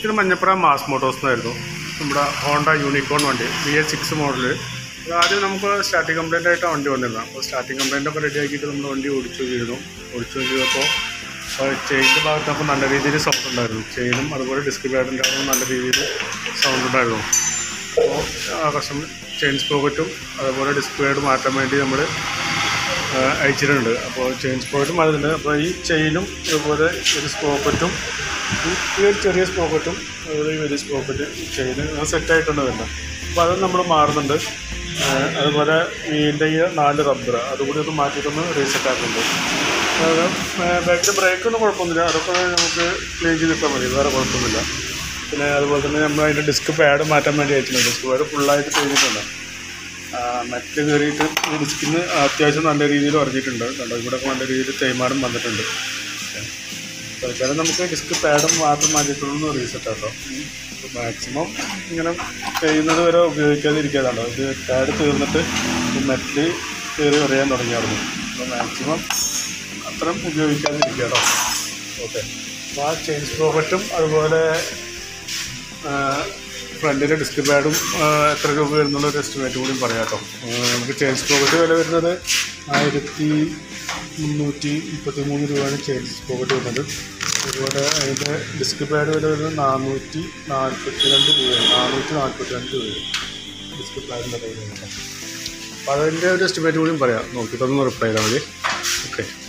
ഇത് Manjappura mass motors എന്നായിരുന്നു നമ്മുടെ ഹോണ്ട യൂണിക്കോൺ വണ്ടി ബി എസ് സിക്സ് മോഡൽ ആദ്യം നമുക്ക് സ്റ്റാർട്ടിങ് കംപ്ലൈൻ്റ് ആയിട്ട് വണ്ടി വന്നിരുന്നത് അപ്പോൾ സ്റ്റാർട്ടിങ് കംപ്ലൈൻ്റ് ഒക്കെ റെഡി ആക്കിയിട്ട് നമ്മൾ വണ്ടി ഓടിച്ചു നോക്കിയിരുന്നു ഓടിച്ചു നോക്കിയപ്പോൾ ചെയിൻ്റെ ഭാഗത്തൊക്കെ നല്ല രീതിയിൽ സൗണ്ട് ഉണ്ടായിരുന്നു ചെയിനും അതുപോലെ ഡിസ്ക് പാഡിൻ്റെ അവിടെ നല്ല രീതിയിൽ സൗണ്ട് ഉണ്ടായിരുന്നു അപ്പോൾ ആ കസ്റ്റമർ ചെയിൻ സ്പോക്കറ്റും അതുപോലെ ഡിസ്ക് പാഡ് മാറ്റാൻ വേണ്ടി നമ്മൾ അയച്ചിട്ടുണ്ട് അപ്പോൾ ചെയിൻ സ്പോക്കറ്റും മാറ്റുന്നുണ്ട് അപ്പോൾ ഈ ചെയിനും അതുപോലെ ഒരു സ്പോക്കറ്റും ഈ ഈ ഒരു ചെറിയ സ്പോക്കറ്റും അതുപോലെ ഈ വലിയ സ്പോക്കറ്റ് ചെയിന് സെറ്റായിട്ടുണ്ട് തന്നെ അപ്പോൾ അത് നമ്മൾ മാറുന്നുണ്ട് ആ, അതുപോലെ ഇതിൻ്റെ ഈ നാല് റബ്ബർ അതുകൂടി ഒന്ന് മാറ്റിയിട്ടൊന്ന് റീസെറ്റ് ആക്കുന്നുണ്ട് അത് ബാക്കിൽ ബ്രേക്കൊന്നും കുഴപ്പമൊന്നുമില്ല അതൊക്കെ നമുക്ക് ക്ലീൻ ചെയ്തിട്ടാൽ മതി വേറെ കുഴപ്പമൊന്നുമില്ല പിന്നെ അതുപോലെ തന്നെ നമ്മൾ അതിൻ്റെ ഡിസ്ക് പാഡ് മാറ്റാൻ വേണ്ടി അയച്ചിട്ടുണ്ട് ഡിസ്ക് പാഡ് ഫുള്ളായിട്ട് കഴിഞ്ഞിട്ടുണ്ട് മെറ്റ് കയറിയിട്ട് ഈ ഡിസ്കിന് അത്യാവശ്യം നല്ല രീതിയിൽ ഉറങ്ങിയിട്ടുണ്ട് കണ്ടോ ഇവിടെ ഒക്കെ നല്ല രീതിയിൽ തേയ്മാനം വന്നിട്ടുണ്ട് തൽക്കാലം നമുക്ക് ഡിസ്ക് പാഡും മാത്രം മാറ്റിയിട്ടുള്ളൂ റീസെറ്റ് ആട്ടോ മാക്സിമം ഇങ്ങനെ ചെയ്യുന്നത് വരെ ഉപയോഗിക്കാതിരിക്കാതാണോ ഇത് പാഡ് തീർന്നിട്ട് മെറ്റിൽ കയറി ഉറയാൻ തുടങ്ങിയായിരുന്നു അപ്പോൾ മാക്സിമം അത്രയും ഉപയോഗിക്കാതിരിക്കാട്ടോ ഓക്കെ അപ്പോൾ ആ ചെയിൻ സ്പ്രോക്കറ്റും അതുപോലെ ഫ്രണ്ടിലെ ഡിസ്ക് പാഡും എത്ര രൂപ വരുന്നുള്ള ഒരു എസ്റ്റിമേറ്റ് കൂടി പറയാം കേട്ടോ നമുക്ക് ചെയിൻ സ്പോക്കറ്റ് വില വരുന്നത് ആയിരത്തി മുന്നൂറ്റി മുപ്പത്തി മൂന്ന് രൂപയാണ് ചെയിൻ സ്പോക്കറ്റ് വരുന്നത് അതുപോലെ അതിൻ്റെ ഡിസ്ക് പാഡ് വില വരുന്നത് നാനൂറ്റി നാൽപ്പത്തി രണ്ട് രൂപയാണ് നാനൂറ്റി നാൽപ്പത്തി രണ്ട് രൂപയാണ് ഡിസ്ക് പാഡിൻ്റെ വില വരുന്നത് അപ്പോൾ അതിൻ്റെ ഒരു എസ്റ്റിമേറ്റ് കൂടിയും പറയാം നോക്കിയിട്ടൊന്ന് റിപ്ലൈ ചെയ്താൽ മതി ഓക്കെ